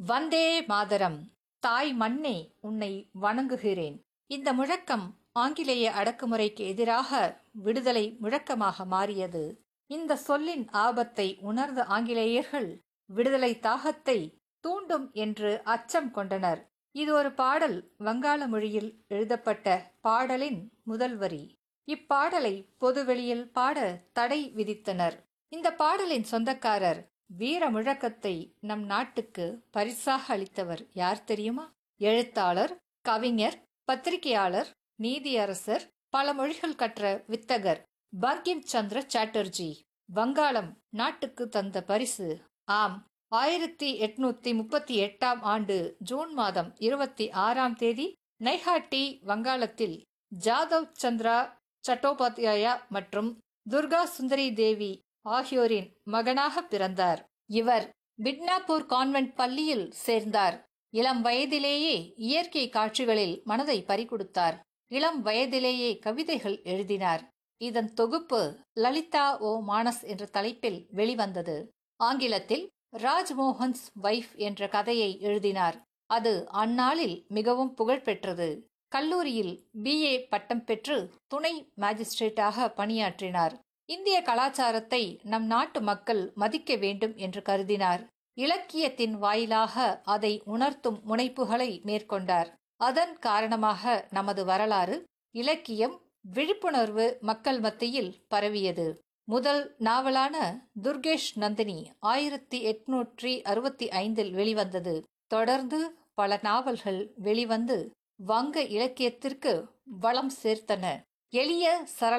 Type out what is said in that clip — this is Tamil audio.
வந்தே மாதரம் தாய் மண்ணே உன்னை வணங்குகிறேன் இந்த முழக்கம் ஆங்கிலேய அடக்குமுறைக்கு எதிராக விடுதலை முழக்கமாக மாறியது இந்த சொல்லின் ஆபத்தை உணர்ந்த ஆங்கிலேயர்கள் விடுதலை தாகத்தை தூண்டும் என்று அச்சம் கொண்டனர் இது ஒரு பாடல் வங்காள மொழியில் எழுதப்பட்ட பாடலின் முதல் வரி இப்பாடலை பொதுவெளியில் பாட தடை விதித்தனர் இந்த பாடலின் சொந்தக்காரர் வீர முழக்கத்தை நம் நாட்டுக்கு பரிசாக அளித்தவர் யார் தெரியுமா எழுத்தாளர் கவிஞர் பத்திரிகையாளர் நீதியரசர் பல மொழிகள் கற்ற வித்தகர் பங்கிம் சந்திர சாட்டர்ஜி வங்காளம் நாட்டுக்கு தந்த பரிசு ஆம் ஆயிரத்தி எட்நூத்தி முப்பத்தி எட்டாம் ஆண்டு ஜூன் மாதம் இருபத்தி ஆறாம் தேதி நைஹாட்டி வங்காளத்தில் ஜாதவ் சந்திரா சட்டோபாத்யாயா மற்றும் துர்கா சுந்தரி தேவி ஆகியோரின் மகனாக பிறந்தார் இவர் பிட்னாப்பூர் கான்வென்ட் பள்ளியில் சேர்ந்தார் இளம் வயதிலேயே இயற்கை காட்சிகளில் மனதை பறிகொடுத்தார் இளம் வயதிலேயே கவிதைகள் எழுதினார் இதன் தொகுப்பு லலிதா ஓ மானஸ் என்ற தலைப்பில் வெளிவந்தது ஆங்கிலத்தில் ராஜ்மோகன்ஸ் வைஃப் என்ற கதையை எழுதினார் அது அந்நாளில் மிகவும் புகழ்பெற்றது கல்லூரியில் பிஏ பட்டம் பெற்று துணை மேஜிஸ்ட்ரேட்டாக பணியாற்றினார் இந்திய கலாச்சாரத்தை நம் நாட்டு மக்கள் மதிக்க வேண்டும் என்று கருதினார் இலக்கியத்தின் வாயிலாக அதை உணர்த்தும் முனைப்புகளை மேற்கொண்டார் அதன் காரணமாக நமது வரலாறு இலக்கியம் விழிப்புணர்வு மக்கள் மத்தியில் பரவியது முதல் நாவலான துர்கேஷ் நந்தினி ஆயிரத்தி எட்நூற்றி அறுபத்தி ஐந்தில் வெளிவந்தது தொடர்ந்து பல நாவல்கள் வெளிவந்து வங்க இலக்கியத்திற்கு வளம் சேர்த்தன எளிய சரள